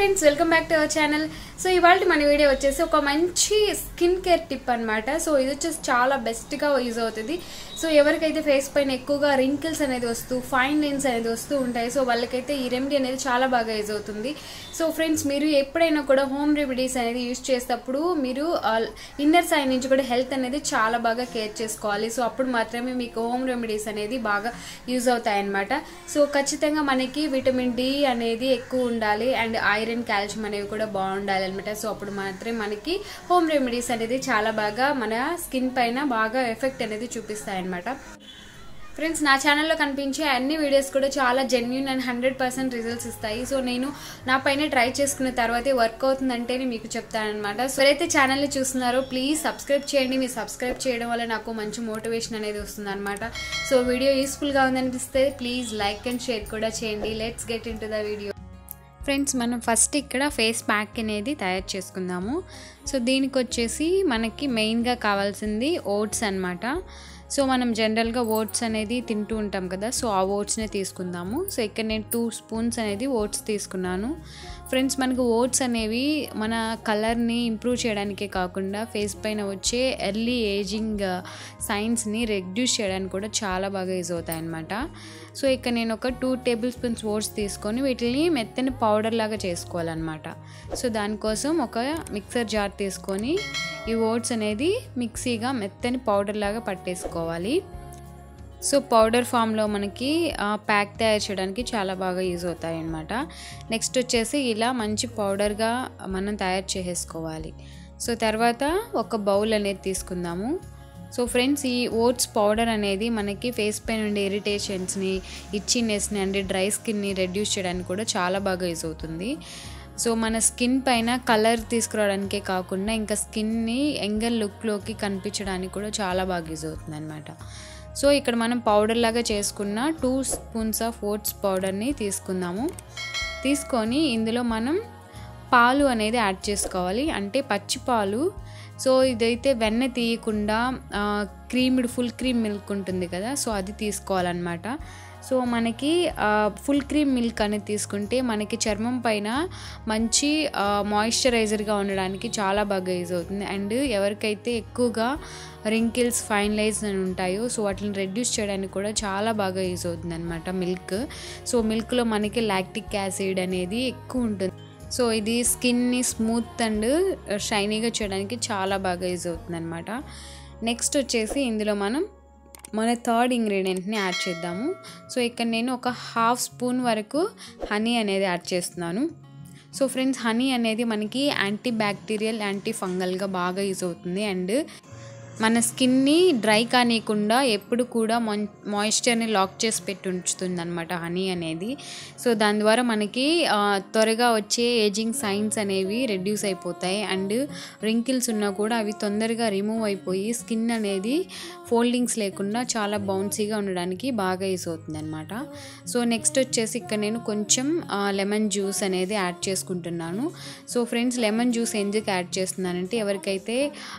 friends welcome back to our channel so ఇవాళ మన video వచ్చేసి ఒక మంచి స్కిన్ కేర్ టిప్ అనమాట సో ఇది వచ్చేసి చాలా బెస్ట్గా యూజ్ అవుతుంది సో ఎవరికైతే ఫేస్ పైన ఎక్కువగా రింకిల్స్ అనేది వస్తూ ఫైన్ లైన్స్ అనేది వస్తూ ఉంటాయి సో వాళ్ళకైతే ఈ రెమెడీ అనేది చాలా బాగా యూజ్ అవుతుంది సో ఫ్రెండ్స్ మీరు ఎప్పుడైనా కూడా హోమ్ రెమెడీస్ అనేది యూజ్ చేసేటప్పుడు మీరు ఇన్నర్ సైడ్ నుంచి కూడా హెల్త్ అనేది చాలా బాగా కేర్ చేసుకోవాలి సో అప్పుడు మాత్రమే మీకు హోమ్ రెమెడీస్ అనేది బాగా యూజ్ అవుతాయి అన్నమాట సో ఖచ్చితంగా మనకి విటమిన్ డి అనేది ఎక్కువ ఉండాలి అండ్ ఐరన్ కాల్షియం అనేవి కూడా బాగుండాలి అనమాట సో అప్పుడు మాత్రమే మనకి హోమ్ రెమెడీస్ అనేది చాలా బాగా మన స్కిన్ పైన బాగా ఎఫెక్ట్ అనేది చూపిస్తాయి అనమాట ఫ్రెండ్స్ నా ఛానల్లో కనిపించే అన్ని వీడియోస్ కూడా చాలా genuine and hundred percent results ఇస్తాయి సో నేను నా పైన ట్రై చేసుకున్న తర్వాతే వర్క్ అవుతుందంటేనే మీకు చెప్తానమాట సో అయితే ఛానల్ని చూస్తున్నారో ప్లీజ్ సబ్స్క్రైబ్ చేయండి మీరు సబ్స్క్రైబ్ చేయడం వల్ల నాకు మంచి మోటివేషన్ అనేది వస్తుంది అనమాట సో వీడియో యూస్ఫుల్గా ఉందనిపిస్తే ప్లీజ్ లైక్ అండ్ షేర్ కూడా చేయండి let's get in to the video friends మనం ఫస్ట్ ఇక్కడ ఫేస్ ప్యాక్ అనేది తయారు చేసుకుందాము సో దీనికి వచ్చేసి మనకి మెయిన్గా కావాల్సింది ఓట్స్ అనమాట సో మనం జనరల్గా ఓట్స్ అనేది తింటూ ఉంటాం కదా సో ఆ ఓట్స్నే తీసుకుందాము సో ఇక్కడ నేను టూ స్పూన్స్ అనేది ఓట్స్ తీసుకున్నాను ఫ్రెండ్స్ మనకు ఓట్స్ అనేవి మన కలర్ని ఇంప్రూవ్ చేయడానికే కాకుండా ఫేస్ పైన వచ్చే ఎర్లీ ఏజింగ్ సైన్స్ని రెడ్యూస్ చేయడానికి కూడా చాలా బాగా యూజ్ అవుతాయి అన్నమాట సో ఇక్కడ నేను ఒక టూ టేబుల్ స్పూన్స్ ఓట్స్ తీసుకొని వీటిని మెత్తని పౌడర్ లాగా చేసుకోవాలన్నమాట సో దానికోసం ఒక మిక్సర్ జార్ తీసుకొని ఈ ఓట్స్ అనేది మిక్సీగా మెత్తని పౌడర్ లాగా పట్టేసుకోవాలి సో పౌడర్ ఫామ్లో మనకి ప్యాక్ తయారు చేయడానికి చాలా బాగా యూజ్ అవుతాయి అన్నమాట నెక్స్ట్ వచ్చేసి ఇలా మంచి పౌడర్గా మనం తయారు చేసేసుకోవాలి సో తర్వాత ఒక బౌల్ అనేది తీసుకుందాము సో ఫ్రెండ్స్ ఈ ఓట్స్ పౌడర్ అనేది మనకి ఫేస్ పైన ఉండే ఇరిటేషన్స్ని ఇచ్చినెస్ని అండ్ డ్రై స్కిన్ని రెడ్యూస్ చేయడానికి కూడా చాలా బాగా యూజ్ అవుతుంది సో మన స్కిన్ పైన కలర్ తీసుకురావడానికే కాకుండా ఇంకా స్కిన్ని యంగర్ లుక్లోకి కనిపించడానికి కూడా చాలా బాగా యూజ్ అవుతుంది అనమాట సో ఇక్కడ మనం పౌడర్ లాగా చేసుకున్న టూ స్పూన్స్ ఆఫ్ ఓట్స్ పౌడర్ని తీసుకుందాము తీసుకొని ఇందులో మనం పాలు అనేది యాడ్ చేసుకోవాలి అంటే పచ్చి పాలు సో ఇదైతే వెన్న తీయకుండా క్రీమ్డ్ ఫుల్ క్రీమ్ మిల్క్ ఉంటుంది కదా సో అది తీసుకోవాలన్నమాట సో మనకి ఫుల్ క్రీమ్ మిల్క్ అనేది తీసుకుంటే మనకి చర్మం పైన మంచి మాయిశ్చరైజర్గా ఉండడానికి చాలా బాగా యూజ్ అవుతుంది అండ్ ఎవరికైతే ఎక్కువగా రింకిల్స్ ఫైన్ లైన్స్ అని ఉంటాయో సో వాటిని రెడ్యూస్ చేయడానికి కూడా చాలా బాగా యూజ్ అవుతుంది అనమాట మిల్క్ సో మిల్క్లో మనకి లాక్టిక్ యాసిడ్ అనేది ఎక్కువ ఉంటుంది సో ఇది స్కిన్ని స్మూత్ అండ్ షైనీగా చేయడానికి చాలా బాగా యూజ్ అవుతుంది అనమాట నెక్స్ట్ వచ్చేసి ఇందులో మనం మన థర్డ్ ఇంగ్రీడియంట్ని యాడ్ చేద్దాము సో ఇక్కడ నేను ఒక హాఫ్ స్పూన్ వరకు హనీ అనేది యాడ్ చేస్తున్నాను సో ఫ్రెండ్స్ హనీ అనేది మనకి యాంటీ బ్యాక్టీరియల్ యాంటీ ఫంగల్గా బాగా యూజ్ అవుతుంది అండ్ మన స్కిన్ని డ్రై కానియకుండా ఎప్పుడు కూడా మాయిశ్చర్ని లాక్ చేసి పెట్టి ఉంచుతుంది అనమాట హనీ అనేది సో దాని ద్వారా మనకి త్వరగా వచ్చే ఏజింగ్ సైన్స్ అనేవి రెడ్యూస్ అయిపోతాయి అండ్ రింకిల్స్ ఉన్నా కూడా అవి తొందరగా రిమూవ్ అయిపోయి స్కిన్ అనేది ఫోల్డింగ్స్ లేకుండా చాలా బౌన్సీగా ఉండడానికి బాగా యూస్ అవుతుంది అనమాట సో నెక్స్ట్ వచ్చేసి ఇక్కడ నేను కొంచెం లెమన్ జ్యూస్ అనేది యాడ్ చేసుకుంటున్నాను సో ఫ్రెండ్స్ లెమన్ జ్యూస్ ఎందుకు యాడ్ చేస్తున్నానంటే ఎవరికైతే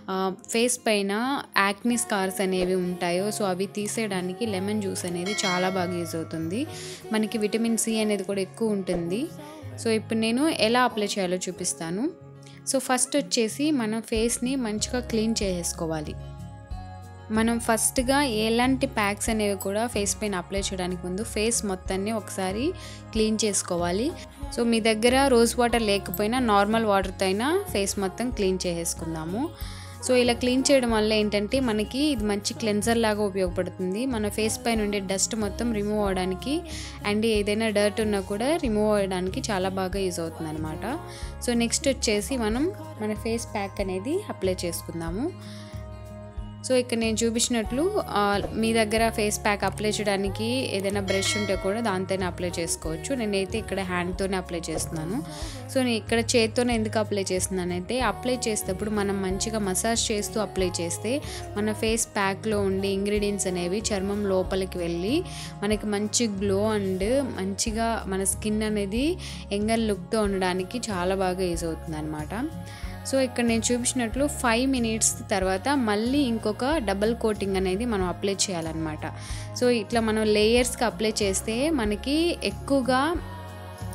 ఫేస్ పైన యాక్ని స్కార్స్ అనేవి ఉంటాయో సో అవి తీసేయడానికి లెమన్ జ్యూస్ అనేది చాలా బాగా యూజ్ అవుతుంది మనకి విటమిన్ సి అనేది కూడా ఎక్కువ ఉంటుంది సో ఇప్పుడు నేను ఎలా అప్లై చేయాలో చూపిస్తాను సో ఫస్ట్ వచ్చేసి మన ఫేస్ని మంచిగా క్లీన్ చేసేసుకోవాలి మనం ఫస్ట్గా ఎలాంటి ప్యాక్స్ అనేవి కూడా ఫేస్ పైన అప్లై చేయడానికి ముందు ఫేస్ మొత్తాన్ని ఒకసారి క్లీన్ చేసుకోవాలి సో మీ దగ్గర రోజ్ వాటర్ లేకపోయినా నార్మల్ వాటర్తో అయినా ఫేస్ మొత్తం క్లీన్ చేసేసుకుందాము సో ఇలా క్లీన్ చేయడం వల్ల ఏంటంటే మనకి ఇది మంచి క్లెన్జర్ లాగా ఉపయోగపడుతుంది మన ఫేస్ పైన ఉండే డస్ట్ మొత్తం రిమూవ్ అవ్వడానికి అండ్ ఏదైనా డర్ట్ ఉన్నా కూడా రిమూవ్ అవ్వడానికి చాలా బాగా యూజ్ అవుతుంది అనమాట సో నెక్స్ట్ వచ్చేసి మనం మన ఫేస్ ప్యాక్ అనేది అప్లై చేసుకుందాము సో ఇక్కడ నేను చూపించినట్లు మీ దగ్గర ఫేస్ ప్యాక్ అప్లై చేయడానికి ఏదైనా బ్రష్ ఉంటే కూడా దాంతోనే అప్లై చేసుకోవచ్చు నేనైతే ఇక్కడ హ్యాండ్తోనే అప్లై చేస్తున్నాను సో నేను ఇక్కడ చేత్తోనే ఎందుకు అప్లై చేస్తున్నానంటే అప్లై చేసేటప్పుడు మనం మంచిగా మసాజ్ చేస్తూ అప్లై చేస్తే మన ఫేస్ ప్యాక్లో ఉండే ఇంగ్రీడియంట్స్ అనేవి చర్మం లోపలికి వెళ్ళి మనకి మంచి గ్లో అండ్ మంచిగా మన స్కిన్ అనేది ఎంగల్ లుక్తో ఉండడానికి చాలా బాగా యూజ్ అవుతుంది అనమాట సో ఇక్కడ నేను చూపించినట్లు ఫైవ్ మినిట్స్ తర్వాత మళ్ళీ ఇంకొక డబల్ కోటింగ్ అనేది మనం అప్లై చేయాలన్నమాట సో ఇట్లా మనం లేయర్స్కి అప్లై చేస్తే మనకి ఎక్కువగా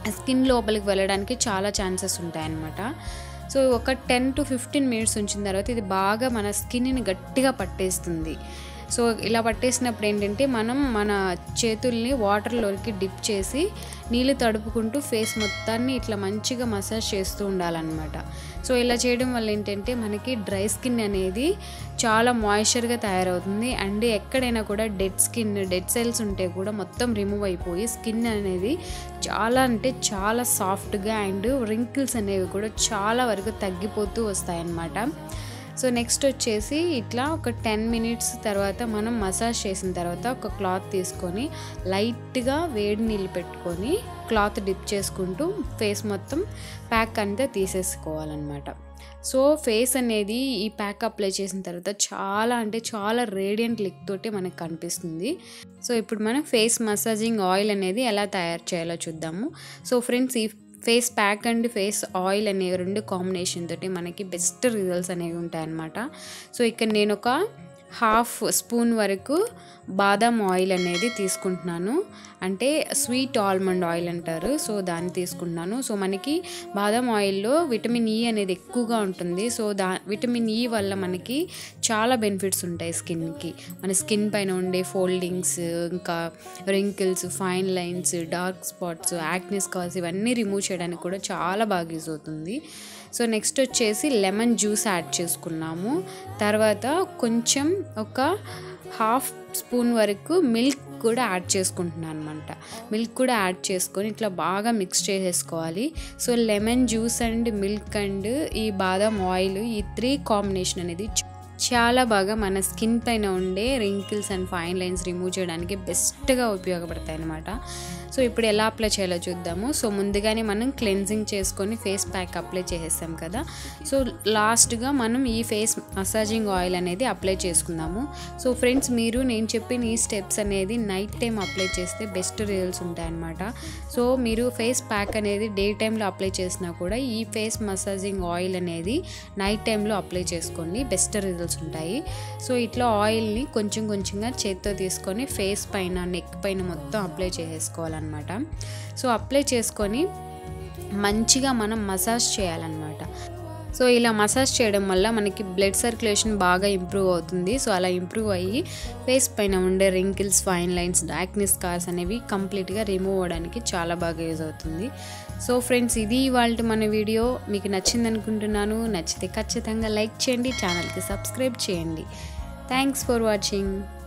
స్కిన్ లోపలికి వెళ్ళడానికి చాలా ఛాన్సెస్ ఉంటాయన్నమాట సో ఒక టెన్ టు ఫిఫ్టీన్ మినిట్స్ ఉంచిన తర్వాత ఇది బాగా మన స్కిన్ని గట్టిగా పట్టేస్తుంది సో ఇలా పట్టేసినప్పుడు ఏంటంటే మనం మన చేతుల్ని వాటర్లోకి డిప్ చేసి నీళ్ళు తడుపుకుంటూ ఫేస్ మొత్తాన్ని ఇట్లా మంచిగా మసాజ్ చేస్తూ ఉండాలన్నమాట సో ఇలా చేయడం వల్ల ఏంటంటే మనకి డ్రై స్కిన్ అనేది చాలా మాయిశ్చర్గా తయారవుతుంది అండ్ ఎక్కడైనా కూడా డెడ్ స్కిన్ డెడ్ సెల్స్ ఉంటే కూడా మొత్తం రిమూవ్ అయిపోయి స్కిన్ అనేది చాలా అంటే చాలా సాఫ్ట్గా అండ్ రింకిల్స్ అనేవి కూడా చాలా వరకు తగ్గిపోతూ వస్తాయన్నమాట సో నెక్స్ట్ వచ్చేసి ఇట్లా ఒక టెన్ మినిట్స్ తర్వాత మనం మసాజ్ చేసిన తర్వాత ఒక క్లాత్ తీసుకొని లైట్గా వేడి నీళ్ళు పెట్టుకొని క్లాత్ డిప్ చేసుకుంటూ ఫేస్ మొత్తం ప్యాక్ అంతా తీసేసుకోవాలన్నమాట సో ఫేస్ అనేది ఈ ప్యాక్ అప్లై చేసిన తర్వాత చాలా అంటే చాలా రేడియంట్ లిక్ తోటి మనకు కనిపిస్తుంది సో ఇప్పుడు మనం ఫేస్ మసాజింగ్ ఆయిల్ అనేది ఎలా తయారు చేయాలో చూద్దాము సో ఫ్రెండ్స్ ఈ face pack and face oil అనేవి రెండు కాంబినేషన్ తోటి మనకి బెస్ట్ రిజల్ట్స్ అనేవి ఉంటాయన్నమాట సో ఇక్కడ నేను ఒక హాఫ్ స్పూన్ వరకు బాదం ఆయిల్ అనేది తీసుకుంటున్నాను అంటే స్వీట్ ఆల్మండ్ ఆయిల్ అంటారు సో దాన్ని తీసుకుంటున్నాను సో మనకి బాదం ఆయిల్లో విటమిన్ ఈ అనేది ఎక్కువగా ఉంటుంది సో దా విటమిన్ ఈ వల్ల మనకి చాలా బెనిఫిట్స్ ఉంటాయి స్కిన్కి మన స్కిన్ పైన ఉండే ఫోల్డింగ్స్ ఇంకా wrinkles fine lines dark spots acnes scars ఇవన్నీ రిమూవ్ చేయడానికి కూడా చాలా బాగా యూజ్ అవుతుంది సో నెక్స్ట్ వచ్చేసి లెమన్ జ్యూస్ యాడ్ చేసుకున్నాము తర్వాత కొంచెం ఒక హాఫ్ స్పూన్ వరకు మిల్క్ కూడా యాడ్ చేసుకుంటున్నాను అనమాట మిల్క్ కూడా యాడ్ చేసుకొని ఇట్లా బాగా మిక్స్ చేసేసుకోవాలి so lemon juice and milk and ఈ బాదం ఆయిల్ ఈ త్రీ కాంబినేషన్ అనేది చాలా బాగా మన స్కిన్ పైన ఉండే wrinkles and fine lines remove చేయడానికి బెస్ట్గా ఉపయోగపడతాయి అనమాట సో ఇప్పుడు ఎలా అప్లై చేయాలో చూద్దాము సో ముందుగానే మనం క్లెన్జింగ్ చేసుకొని ఫేస్ ప్యాక్ అప్లై చేసేస్తాం కదా సో లాస్ట్గా మనం ఈ ఫేస్ మసాజింగ్ ఆయిల్ అనేది అప్లై చేసుకుందాము సో ఫ్రెండ్స్ మీరు నేను చెప్పిన ఈ స్టెప్స్ అనేది నైట్ టైం అప్లై చేస్తే బెస్ట్ రిజల్ట్స్ ఉంటాయన్నమాట సో మీరు ఫేస్ ప్యాక్ అనేది డే టైంలో అప్లై చేసినా కూడా ఈ ఫేస్ మసాజింగ్ ఆయిల్ అనేది నైట్ టైంలో అప్లై చేసుకోండి బెస్ట్ రిజల్ట్స్ ఉంటాయి సో ఇట్లా ఆయిల్ని కొంచెం కొంచెంగా చేత్తో తీసుకొని ఫేస్ పైన నెక్ పైన మొత్తం అప్లై చేసేసుకోవాలన్నమాట సో అప్లై చేసుకొని మంచిగా మనం మసాజ్ చేయాలన్నమాట సో ఇలా మసాజ్ చేయడం వల్ల మనకి బ్లడ్ సర్క్యులేషన్ బాగా ఇంప్రూవ్ అవుతుంది సో అలా ఇంప్రూవ్ అయ్యి ఫేస్ పైన ఉండే wrinkles fine lines acnes scars అనేవి కంప్లీట్గా రిమూవ్ అవ్వడానికి చాలా బాగా యూజ్ అవుతుంది సో ఫ్రెండ్స్ ఇది ఇవాళ మన వీడియో మీకు నచ్చింది అనుకుంటున్నాను నచ్చితే ఖచ్చితంగా లైక్ చేయండి ఛానల్కి సబ్స్క్రైబ్ చేయండి థ్యాంక్స్ ఫర్ వాచింగ్